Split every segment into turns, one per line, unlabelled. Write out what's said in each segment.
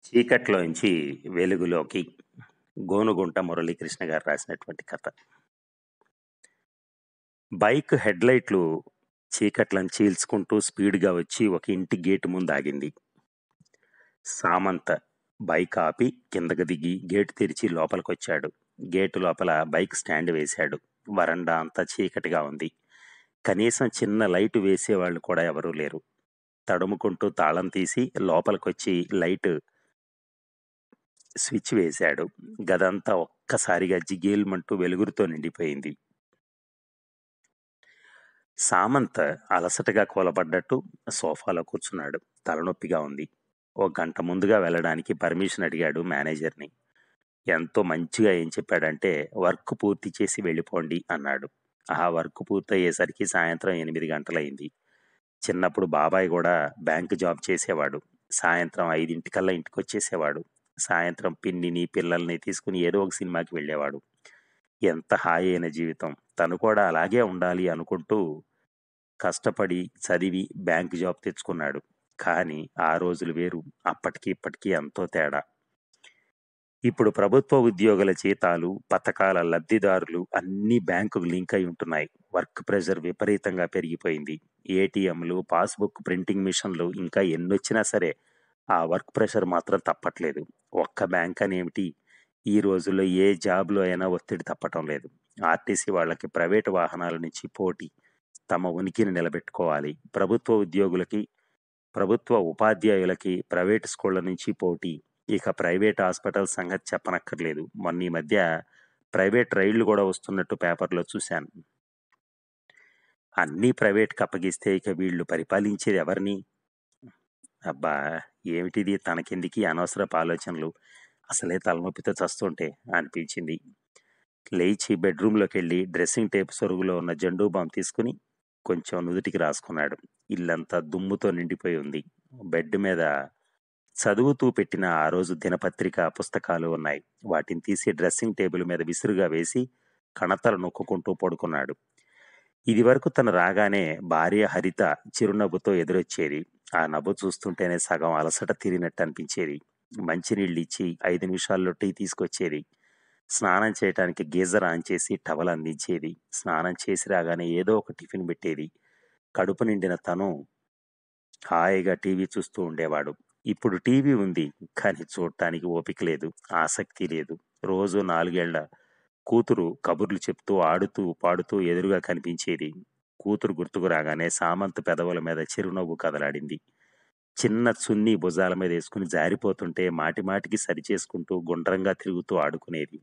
చీకట్లోంచి వెలుగులోకి గోనుగుంట మురళీకృష్ణ గారు రాసినటువంటి కథ బైక్ హెడ్ లైట్లు చీకట్లను చీల్చుకుంటూ స్పీడ్గా వచ్చి ఒక ఇంటి గేటు ముందు ఆగింది సామంత బైక్ ఆపి కిందకు దిగి గేటు తెరిచి లోపలికొచ్చాడు గేటు లోపల బైక్ స్టాండ్ వేశాడు వరండా అంతా చీకటిగా ఉంది కనీసం చిన్న లైట్ వేసేవాళ్ళు కూడా ఎవరూ లేరు తడుముకుంటూ తాళం తీసి లోపలికొచ్చి లైట్ స్విచ్ వేశాడు గదంతా ఒక్కసారిగా జిగేల్మంటూ వెలుగురుతో నిండిపోయింది సామంత్ అలసటగా కూలబడ్డట్టు సోఫాలో కూర్చున్నాడు తలనొప్పిగా ఉంది ఓ గంట ముందుగా వెళ్ళడానికి పర్మిషన్ అడిగాడు మేనేజర్ని ఎంతో మంచిగా ఏం చెప్పాడంటే వర్క్ పూర్తి చేసి వెళ్ళిపోండి అన్నాడు ఆ వర్క్ పూర్తయ్యేసరికి సాయంత్రం ఎనిమిది గంటలైంది చిన్నప్పుడు బాబాయ్ కూడా బ్యాంక్ జాబ్ చేసేవాడు సాయంత్రం ఐదింటికల్లా ఇంటికి వచ్చేసేవాడు సాయంత్రం పిన్నిని పిల్లల్ని తీసుకుని ఏదో ఒక సినిమాకి వెళ్ళేవాడు ఎంత హాయి అయిన జీవితం తను కూడా అలాగే ఉండాలి అనుకుంటూ కష్టపడి చదివి బ్యాంక్ జాబ్ తెచ్చుకున్నాడు కానీ ఆ రోజులు వేరు అప్పటికి ఇప్పటికీ ఎంతో తేడా ఇప్పుడు ప్రభుత్వ ఉద్యోగుల జీతాలు పథకాల లబ్ధిదారులు అన్ని బ్యాంకుకు లింక్ అయి ఉంటున్నాయి వర్క్ ప్రెషర్ విపరీతంగా పెరిగిపోయింది ఏటీఎంలు పాస్బుక్ ప్రింటింగ్ మిషన్లు ఇంకా ఎన్నొచ్చినా సరే ఆ వర్క్ ప్రెషర్ మాత్రం తప్పట్లేదు ఒక్క బ్యాంక్ అనేమిటి ఈ రోజుల్లో ఏ జాబ్లో అయినా ఒత్తిడి తప్పటం లేదు ఆర్టీసీ వాళ్ళకి ప్రైవేటు వాహనాల నుంచి పోటీ తమ ఉనికిని నిలబెట్టుకోవాలి ప్రభుత్వ ఉద్యోగులకి ప్రభుత్వ ఉపాధ్యాయులకి ప్రైవేట్ స్కూళ్ళ నుంచి పోటీ ఇక ప్రైవేట్ హాస్పిటల్ సంగతి చెప్పనక్కర్లేదు మొన్న ఈ మధ్య ప్రైవేట్ రైళ్లు కూడా వస్తున్నట్టు పేపర్లో చూశాను అన్నీ ప్రైవేట్కి అప్పగిస్తే ఇక వీళ్ళు పరిపాలించేది ఎవరిని అబ్బా ఏమిటిది తనకెందుకి అనవసరపు ఆలోచనలు అసలే తలనొప్పితో చస్తుంటే అనిపించింది లేచి బెడ్రూమ్లోకి వెళ్ళి డ్రెస్సింగ్ టేప్ సొరుగులో ఉన్న జండూ బామ్ తీసుకుని కొంచెం నుదుటికి రాసుకున్నాడు ఇల్లంతా దుమ్ముతో నిండిపోయి ఉంది బెడ్ మీద చదువుతూ పెట్టిన ఆ రోజు దినపత్రిక పుస్తకాలు ఉన్నాయి వాటిని తీసి డ్రెస్సింగ్ టేబుల్ మీద విసురుగా వేసి కణతలు నొక్కుకుంటూ పడుకున్నాడు ఇది వరకు తను రాగానే భార్య హరిత చిరునవ్వుతో ఎదురొచ్చేది ఆ నవ్వు చూస్తుంటేనే సగం అలసట తీరినట్టు అనిపించేది మంచినీళ్ళు ఇచ్చి ఐదు నిమిషాల్లో టీ తీసుకొచ్చేది స్నానం చేయడానికి గీజర్ ఆన్ చేసి టవల్ అందించేది స్నానం చేసి రాగానే ఏదో ఒక టిఫిన్ పెట్టేది కడుపు నిండిన తను హాయిగా టీవీ చూస్తూ ఉండేవాడు ఇప్పుడు టీవీ ఉంది కానీ చూడటానికి ఓపిక లేదు ఆసక్తి లేదు రోజు నాలుగేళ్ల కూతురు కబుర్లు చెప్తూ ఆడుతూ పాడుతూ ఎదురుగా కనిపించేది కూతురు గుర్తుకు రాగానే సామంత్ పెదవుల మీద చిరునవ్వు కదలాడింది చిన్న చున్నీ భుజాల మీద వేసుకుని జారిపోతుంటే మాటి మాటికి సరిచేసుకుంటూ గుండ్రంగా తిరుగుతూ ఆడుకునేది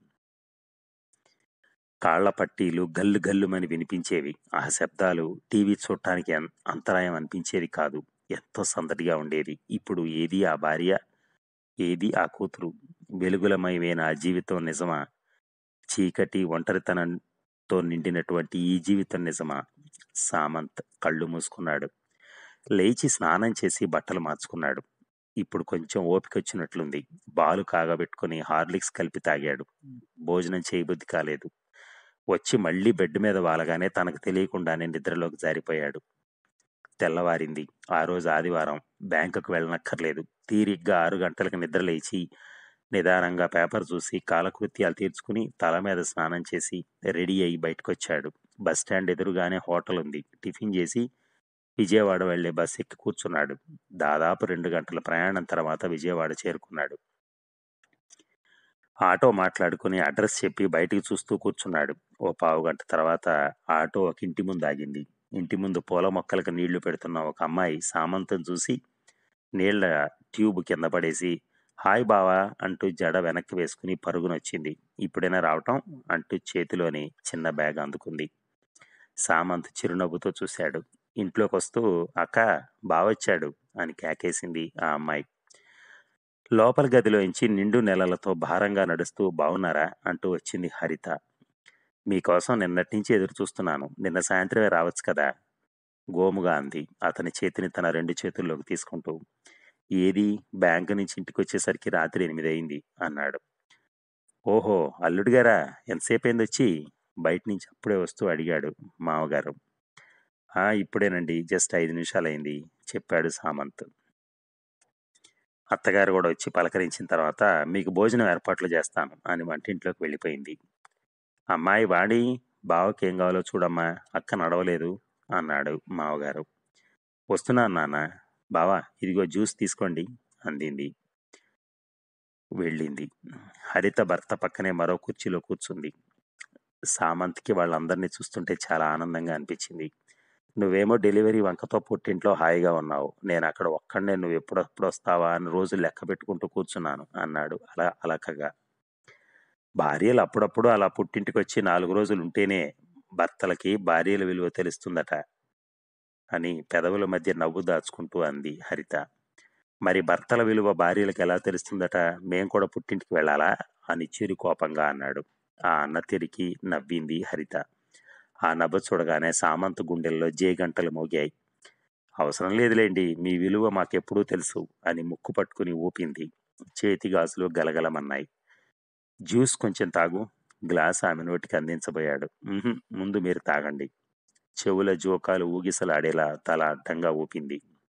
కాళ్ల పట్టీలు గల్లు గల్లుమని వినిపించేవి ఆ శబ్దాలు టీవీ చూడటానికి అం- అంతరాయం అనిపించేది కాదు ఎంతో సందడిగా ఉండేది ఇప్పుడు ఏది ఆ భార్య ఏది ఆ కూతురు వెలుగులమయమైన ఆ జీవితం నిజమా చీకటి ఒంటరితనంతో నిండినటువంటి ఈ జీవితం నిజమా సామంత్ కళ్ళు మూసుకున్నాడు లేచి స్నానం చేసి బట్టలు మార్చుకున్నాడు ఇప్పుడు కొంచెం ఓపిక వచ్చినట్లుంది బాలు కాగబెట్టుకుని హార్లిక్స్ కలిపి తాగాడు భోజనం చేయబుద్ధి కాలేదు వచ్చి మళ్ళీ బెడ్ మీద వాలగానే తనకు తెలియకుండానే నిద్రలోకి జారిపోయాడు తెల్లవారింది ఆ రోజు ఆదివారం బ్యాంకుకు వెళ్ళనక్కర్లేదు తీరిగ్గా ఆరు గంటలకు నిద్ర లేచి నిదానంగా పేపర్ చూసి కాలకృత్యాలు తీర్చుకుని తల మీద స్నానం చేసి రెడీ అయి బయటకొచ్చాడు బస్ స్టాండ్ ఎదురుగానే హోటల్ ఉంది టిఫిన్ చేసి విజయవాడ వెళ్లే బస్ ఎక్కి కూర్చున్నాడు దాదాపు రెండు గంటల ప్రయాణం తర్వాత విజయవాడ చేరుకున్నాడు ఆటో మాట్లాడుకుని అడ్రస్ చెప్పి బయటికి చూస్తూ కూర్చున్నాడు ఓ పావు గంట తర్వాత ఆటో ఒక ఇంటి ముందు ఆగింది ఇంటి ముందు పూల మొక్కలకు నీళ్లు పెడుతున్న ఒక అమ్మాయి సామంతం చూసి నీళ్ల ట్యూబ్ కింద పడేసి హాయ్ బావా అంటూ జడ వెనక్కి వేసుకుని పరుగునొచ్చింది ఇప్పుడైనా రావటం అంటూ చేతిలోని చిన్న బ్యాగ్ అందుకుంది సామంత్ చిరునవ్వుతో చూశాడు ఇంట్లోకి వస్తూ అక్క బావొచ్చాడు అని కేకేసింది ఆ అమ్మాయి లోపల గదిలోంచి నిండు నెలలతో భారంగా నడుస్తూ బావున్నారా అంటూ వచ్చింది హరిత మీకోసం నిన్నటి నుంచి ఎదురు చూస్తున్నాను నిన్న సాయంత్రమే రావచ్చు కదా గోముగా అంది అతని చేతిని తన రెండు చేతుల్లోకి తీసుకుంటూ ఏది బ్యాంకు నుంచి ఇంటికి వచ్చేసరికి రాత్రి ఎనిమిది అయింది అన్నాడు ఓహో అల్లుడు గారా ఎంతసేపు అయింది వచ్చి బయట నుంచి అప్పుడే వస్తూ అడిగాడు మామగారు "ఆ, ఇప్పుడేనండి జస్ట్ ఐదు నిమిషాలైంది చెప్పాడు సామంత్ అత్తగారు కూడా వచ్చి పలకరించిన తర్వాత మీకు భోజనం ఏర్పాట్లు చేస్తాను అని వంటింట్లోకి వెళ్ళిపోయింది అమ్మాయి వాడి బావకి ఏం కావాలో చూడమ్మా అక్క నడవలేదు అన్నాడు మావగారు వస్తున్నాను నాన్న బావా ఇదిగో జ్యూస్ తీసుకోండి అందింది వెళ్ళింది హరిత భర్త పక్కనే మరో కుర్చీలో కూర్చుంది సామంత్కి వాళ్ళందరినీ చూస్తుంటే చాలా ఆనందంగా అనిపించింది నువ్వేమో డెలివరీ వంకతో పుట్టింట్లో హాయిగా ఉన్నావు నేను అక్కడ ఒక్కడనే నువ్వు ఎప్పుడెప్పుడు వస్తావా అని రోజు లెక్క పెట్టుకుంటూ కూర్చున్నాను అన్నాడు అలా అలకగా భార్యలు అప్పుడప్పుడు అలా పుట్టింటికి వచ్చి నాలుగు రోజులు ఉంటేనే భర్తలకి భార్యల విలువ తెలుస్తుందట అని పెదవుల మధ్య నవ్వు దాచుకుంటూ అంది హరిత మరి భర్తల విలువ భార్యలకు ఎలా తెలుస్తుందట మేం కూడా పుట్టింటికి వెళ్ళాలా అని చిరు కోపంగా అన్నాడు ఆ అన్న తిరిగి నవ్వింది హరిత ఆ నవ్వు చూడగానే సామంత్ గుండెల్లో జే గంటలు మోగాయి అవసరం లేదులేండి మీ విలువ మాకెప్పుడూ తెలుసు అని ముక్కు పట్టుకుని ఊపింది చేతి గాజులు గలగలమన్నాయి జ్యూస్ కొంచెం తాగు గ్లాస్ ఆమె నోటికి అందించబోయాడు "ఉహుం, ముందు మీరు తాగండి చెవుల జోకాలు ఊగిసలాడేలా తల అడ్డంగా ఊపింది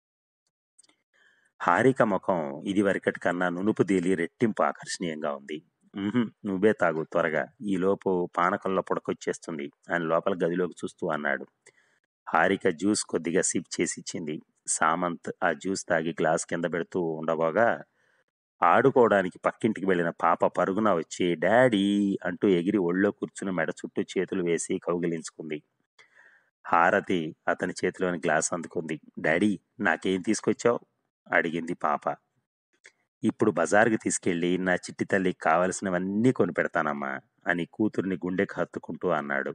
హారిక ముఖం ఇది వరకటి కన్నా నునుపు తేలి రెట్టింపు ఆకర్షణీయంగా ఉంది "ఉహుం, నువ్వే తాగు త్వరగా ఈలోపు పానకంలో పుడకొచ్చేస్తుంది అని లోపల గదిలోకి చూస్తూ అన్నాడు హారిక జ్యూస్ కొద్దిగా సిప్ చేసి ఇచ్చింది సామంత్ ఆ జ్యూస్ తాగి గ్లాస్ కింద పెడుతూ ఉండబోగా ఆడుకోవడానికి పక్కింటికి వెళ్ళిన పాప పరుగున వచ్చి డాడీ అంటూ ఎగిరి ఒళ్ళో కూర్చుని మెడ చుట్టూ చేతులు వేసి కౌగిలించుకుంది హారతి అతని చేతిలోని గ్లాస్ అందుకుంది డాడీ నాకేం తీసుకొచ్చావు అడిగింది పాప ఇప్పుడు బజార్కి తీసుకెళ్ళి నా చిట్టి తల్లికి కావలసినవన్నీ కొనిపెడతానమ్మా అని కూతుర్ని గుండెకు హత్తుకుంటూ అన్నాడు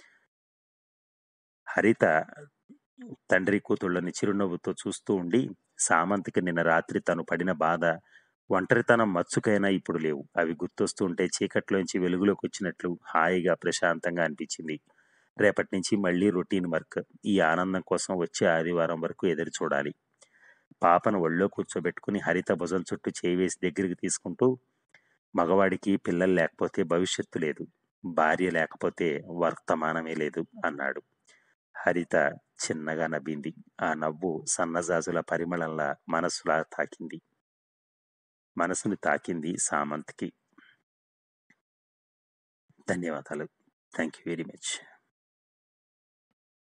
హరిత తండ్రి కూతుళ్ళని చిరునవ్వుతో చూస్తూ ఉండి సామంత్కి నిన్న రాత్రి తను పడిన బాధ ఒంటరితనం మచ్చుకైనా ఇప్పుడు లేవు అవి గుర్తొస్తుంటే చీకట్లోంచి వెలుగులోకి వచ్చినట్లు హాయిగా ప్రశాంతంగా అనిపించింది రేపటి నుంచి మళ్ళీ రొటీన్ వర్క్ ఈ ఆనందం కోసం వచ్చే ఆదివారం వరకు ఎదురు చూడాలి పాపను ఒళ్ళో కూర్చోబెట్టుకుని హరిత భుజం చుట్టూ చేయి వేసి దగ్గరికి తీసుకుంటూ మగవాడికి పిల్లలు లేకపోతే భవిష్యత్తు లేదు భార్య లేకపోతే వర్తమానమే లేదు అన్నాడు హరిత చిన్నగా నవ్వింది ఆ నవ్వు సన్నజాజుల పరిమళంలా మనసులా తాకింది మనసుని తాకింది సామంత్కి ధన్యవాదాలు థ్యాంక్ యూ వెరీ మచ్